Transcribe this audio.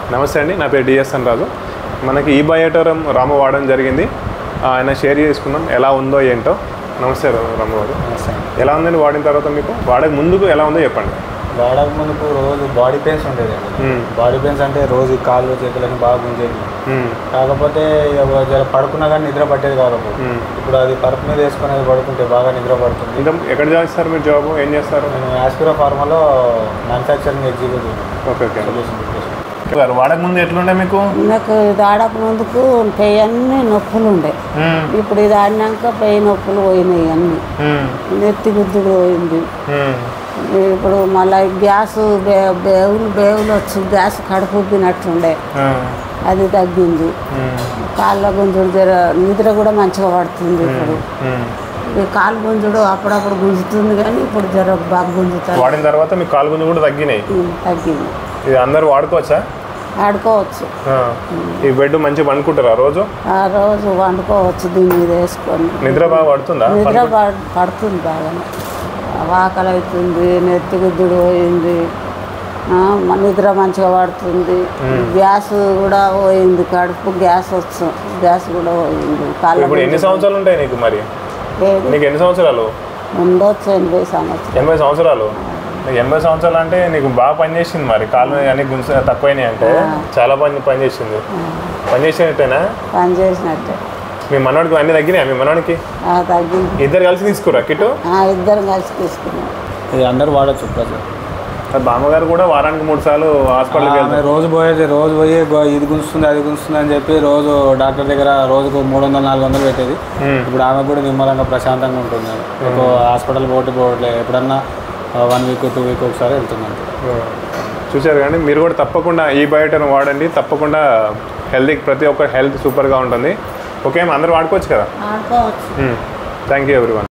నమస్తే అండి నా పేరు డిఎస్ఎన్ రాజు మనకి ఈ బయోటోరం రామ వాడడం జరిగింది ఆ, ఆయన షేర్ చేసుకుందాం ఎలా ఉందో ఏంటో నమస్తే రా- రామ గారు ఎలా ఉందండి వాడిన తర్వాత మీకు వాడక ముందుకు ఎలా ఉందో చెప్పండి వాడక ముందుకు రోజు బాడీ పెయిన్స్ ఉండేది మ్మ్. బాడీ పెయిన్స్ అంటే రోజు ఈ కాళ్ళు చేతులని బాగా గుంజేది మ్మ్. కాకపోతే ఇక జర పడుకున్నా కానీ నిద్ర పట్టేది కాకపోతే మ్మ్. ఇప్పుడు అది పరుపు మీద వేసుకునేది పడుకుంటే బాగా నిద్ర పడుతుంది ఇంకా ఎక్కడ చేస్తారు మీరు జాబ్ ఏం చేస్తారు నేను యాస్పిరో ఫార్మాలో manufacturing executive okay okay solution depression గారు వాడక ముందు ఎట్లుండే మీకు నాకు ఇది ఆడక ముందుకు పెయ్యి అన్ని నొప్పులు ఉండే మ్మ్. ఇప్పుడు ఇది ఆడినాక పెయ్యి నొప్పులు పోయినాయి అన్ని మ్మ్. నెత్తి గుద్దుడు పోయింది మ్మ్. ఇప్పుడు మళ్ళీ గ్యాస్ బే బేవులు బేవులు వచ్చి గ్యాస్ కడుపు ఉబ్బినట్టుండే ఆ. అది తగ్గింది మ్మ్. కాళ్ళ గుంజుడు జర నిద్ర కూడా మంచిగా పడుతుంది ఇప్పుడు మ్మ్. ఈ కాలు గుంజుడు అప్పుడప్పుడు గుంజుతుంది కానీ ఇప్పుడు జర బాగా గుంజుతారు వాడిన తర్వాత మీ కాలు గుంజు కూడా తగ్గినాయి తగ్గింది ఇది అందరు వాడుకోవచ్చా ఆడుకోవచ్చు ఆ. ఈ బెడ్ మంచిగా పండుకుంటారా రోజు ఆ రోజు వండుకోవచ్చు దీని మీద వేసుకొని నిద్ర బాగా పడుతుందా నిద్ర పడ- పడుతుంది బాగానే వాకలు అవుతుంది నెత్తి గుద్దుడు పోయింది ఆ, మ- నిద్ర మంచిగా పడుతుంది గ్యాస్ కూడా పోయింది కడుపు గ్యాస్ వచ్చు గ్యాస్ కూడా పోయింది కాళ్ళ ఇప్పుడు ఎన్ని సంవత్సరాలు ఉంటాయి నీకు మరి ఏది? నీకు ఎన్ని సంవత్సరాలు ఉండొచ్చు ఎనభై సంవత్సరాలు ఎనభై సంవత్సరాలు నీకు ఎనభై సంవత్సరాలు అంటే నీకు బాగా పనిచేసింది మరి కాళ్ళు అన్ని గుంజ తక్కువైనాయి అంటే చాలా పని పనిచేసింది పనిచేసినట్టేనా పని చేసినట్టే మీ మనవాడికి అన్ని తగ్గినాయి మీ మనవాడికి ఆ, తగ్గింది ఇద్దరు కలిసి తీసుకురా కిట్టు ఆ, ఇద్దరం కలిసి తీసుకున్నాం ఇది అందరూ వాడచ్చు ప్రజలు మరి బామ్మగారు కూడా వారానికి మూడు సార్లు హాస్పిటల్కి ఆమె వెళ్తారు రోజు పోయేది రోజు పోయి గో- ఇది గుంజుతుంది అది గుంజుతుంది అని చెప్పి రోజు డాక్టర్ దగ్గర రోజుకు మూడు వందలు నాలుగు వందలు పెట్టేది మ్మ్. ఇప్పుడు ఆమె కూడా నిమ్మలంగా ప్రశాంతంగా ఉంటుంది ఎక్కువ హాస్పిటల్ పోటీ పోవట్లేదు ఎప్పుడన్నా వన్ వీక్ టూ వీక్ ఒకసారి వెళ్తుందంట చూశారు కానీ మీరు కూడా తప్పకుండా ఈ బయోటన్ వాడండి తప్పకుండా హెల్తీ ప్రతి ఒక్క హెల్త్ సూపర్గా ఉంటుంది ఓకే అందరూ వాడుకోవచ్చు కదా ఆడుకోవచ్చు థ్యాంక్ యూ ఎవ్రీవన్